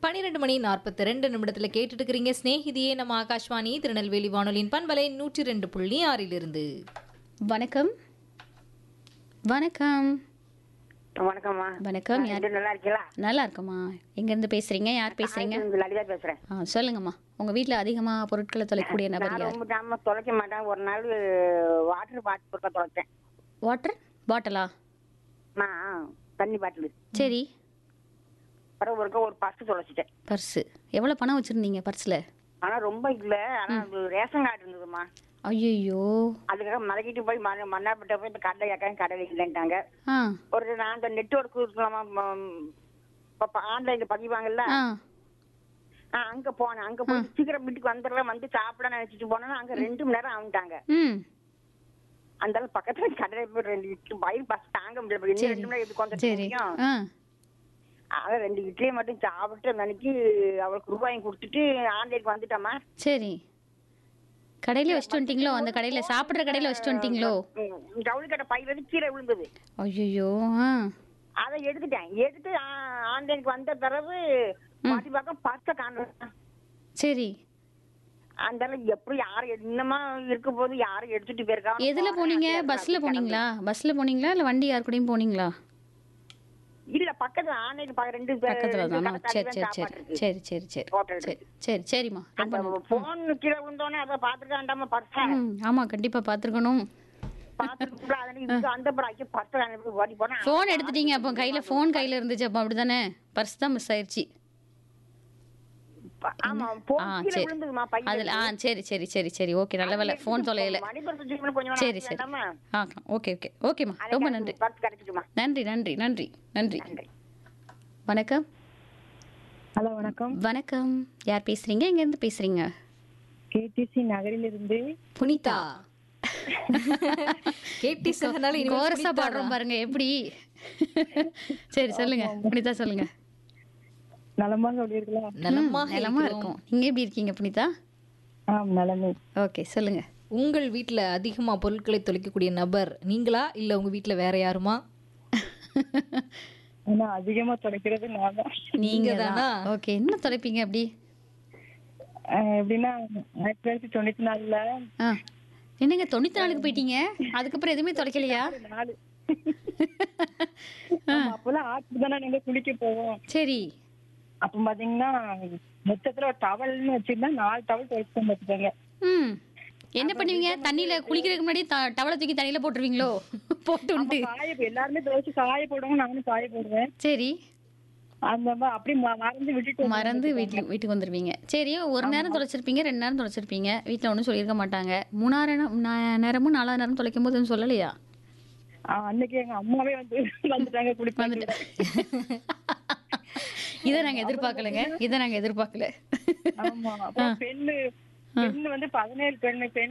பன்னிரெண்டு மணி நாற்பத்தி ரெண்டு நிமிடத்துல கேட்டுட்டு இருக்கிறீங்க ஸ்நேகிதியே நம்ம ஆகாஷ்வாணி திருநெல்வேலி வானொலியின் பண்பலை நூற்றி ரெண்டு புள்ளி ஆறிலிருந்து வணக்கம் வணக்கம் வணக்கம்மா வணக்கம் யார் எப்படி நல்லா இருக்கீங்களா நல்லா இருக்கம்மா எங்கேருந்து பேசுறீங்க யார் பேசுறீங்க நான் இங்க லலிதா பேசுறேன் ஆ சொல்லுங்கம்மா உங்க வீட்ல அதிகமா பொருட்களை தொலைக்கக்கூடிய நபர் நான் யார் ரொம்ப நாம தொலைக்க மாட்டேன் ஒரு நாள் வாட்டர் பாட்டில் பொருட்கள் தொலைச்சேன் வாட்டர் பாட்டிலா நான் தண்ணி பாட்டில் சரி பிறகு ஒருக்க ஒரு பர்ஸ் தொலைச்சிட்டேன் பர்ஸு எவ்வளோ பணம் வச்சுருந்தீங்க பர்ஸில் ஆனா ரொம்ப இல்ல ஆனா அது ரேஷன் கார்டு இருந்ததுமா ஐயோ அதுக்காக மலைக்கிட்டு போய் மண்ண மண்ணாப்பட்ட போய் இந்த கடலை ஏக்காங்க கடலை இல்லைன்ட்டாங்க ஆ ஒரு நான் அந்த நெட்ஒர்க் இருக்கலாமா இப்போ ஆன்லைன்ல பதிவாங்கல்ல ஆ ஆ, அங்க போனேன் அங்க போய் சீக்கிரம் வீட்டுக்கு வந்துடலாம் வந்து சாப்பிட நினைச்சிட்டு போனேன்னா அங்க ரெண்டு மணி நேரம் ஆகிட்டாங்க ம் அந்த அளவு பக்கத்துல கடலை போய் ரெண்டு இட்லி வயிறு பஸ் தாங்க முடியல இன்னும் ரெண்டு மணி நேரம் எப்படி கொஞ்சம் சரி முடியும் ஆ அதான் ரெண்டு இட்லியை மட்டும் சாப்பிட்டு அன்னைக்கு அவளுக்கு ரூபாயும் கொடுத்துட்டு ஆன்லைனுக்கு வந்துட்டாமா சரி கடையில வச்சுட்டு வந்துட்டீங்களோ அந்த கடையில சாப்பிட்ற கடையில வச்சுட்டு வந்துட்டீங்களோ ஜவுளி கடை பை வந்து கீழே விழுந்தது ஐயோ ஆ அதை எடுத்துட்டேன் எடுத்து ஆ- ஆன்லைனுக்கு வந்த பிறகு மாட்டி பக்கம் பர்ஸை காணும் சரி அந்த அளவு எப்படி யாரும் இன்னமா இருக்க போது யாரும் எடுத்துட்டு போயிருக்காங்க எதுல போனீங்க பஸ்ல போனீங்களா பஸ்ல போனீங்களா இல்ல வண்டி யார் கூடயும் போனீங்களா இல்ல பக்கத்துல ஆன்லைன் பக்கம் ரெண்டு பேர் பக்கத்துல ரெண்டு தானா கடைக்காரி சரி தான் சரி சாப்பாடு சரி இருக்கு. சரி சரி சரி ஹோட்டல் சரி சரி சரிம்மா ரொம்ப அந்த நன்றி. போன் கீழே விழுந்தோடனே அதை பாத்துக்க வேண்டாமா பர்ஸ ம் ஆமா கண்டிப்பா பார்த்துருக்கணும் பாத்துட்டு அதனால இதுக்கு அந்த படம் பர்ஸ் அனுப்பி ஓடி போனா ஃபோன் எடுத்துட்டீங்க அப்போ கையில ஃபோன் கையில இருந்துச்சு அப்போ அப்படிதானே பர்ஸ் தான் மிஸ் ஆயிருச்சு ஆமா ஆ போன் கீழே சரி விழுந்ததுமா பையன் அதுல ஆ சரி சரி சரி சரி ஓகே நல்ல வேலை ஃபோன் தொலையல மணி பர்ஸ் தூக்கி கொஞ்சம் சரி நேரம் சரி வேண்டாமா ஆ ஓகே ஓகே ஓகேம்மா ரொம்ப நன்றி பர்ஸ் கிடைச்சிட்டுமா நன்றி நன்றி நன்றி நன்றி வணக்கம் ஹலோ வணக்கம் வணக்கம் யார் பேசுறீங்க எங்க இருந்து பேசுறீங்க கேடிசி நகரிலிருந்து புனிதா கேட்டி சொன்னனால இனிமே கோரஸா புனிதா பாடுறோம் பாருங்க எப்படி சரி சொல்லுங்க புனிதா சொல்லுங்க நலமாக அப்படி இருக்கலாம் நலமாக நிலமா இருக்கிறோம். இருக்கும் நீங்க எப்படி இருக்கீங்க புனிதா ஆம் நலமே ஓகே சொல்லுங்க உங்கள் வீட்ல அதிகமா பொருட்களை தொலைக்கக்கூடிய நபர் நீங்களா இல்ல உங்க வீட்ல வேற யாருமா ஆனா அதிகமா தொலைக்கிறது நான் தான் நீங்க தானா? ஓகே என்ன தொலைப்பீங்க அப்படி அஹ் எப்படின்னா ஆயிரத்தி தொள்ளாயிரத்தி தொண்ணூத்தி நாலுல ஆ என்னங்க தொண்ணூத்தி நாலுக்கு போயிட்டீங்க அதுக்கப்புறம் எதுவுமே தொலைக்கலையா நாலு ஆமா, அப்பெல்லாம் ஆற்றுக்கு தானே நாங்க குளிக்க போவோம் சரி அப்ப பாத்தீங்கன்னா மொத்தத்துல ஒரு டவல்னு வச்சிருந்தா நாலு டவல் தொலைச்சு பார்த்துக்கோங்க ம் என்ன பண்ணுவீங்க தண்ணியில குளிக்கிறதுக்கு முன்னாடி த- டவலை தூக்கி தண்ணியில போட்டுருவீங்களோ போட்டு விட்டு காய எல்லாருமே துவைச்சு காய போடுவோம் நானும் காய போடுவேன் சரி அந்த மாதிரி அப்படியே ம- மறந்து விட்டுட்டு வந்து மறந்து வீட்டுக்கு வீட்டுக்கு வந்துருவீங்க சரி ஒரு நேரம் தொலைச்சிருப்பீங்க ரெண்டு நேரம் தொலைச்சிருப்பீங்க வீட்டில் ஒன்றும் சொல்லியிருக்க மாட்டாங்க மூணாறு நேரம் நா- நேரமும் நாலாவது நேரம் தொலைக்கும் போது ஒண்ணும் சொல்லலையா ஆஹ் அன்னைக்கு எங்க அம்மாவே வந்து வந்துட்டாங்க குளிப்பாங்க இதை நாங்க எதிர்பார்க்கலங்க இதை நாங்க எதிர்பார்க்கல ஆமா அப்புறம் பெண்ணு பெண்ணு வந்து பதினேழு பெண்ணு பெண்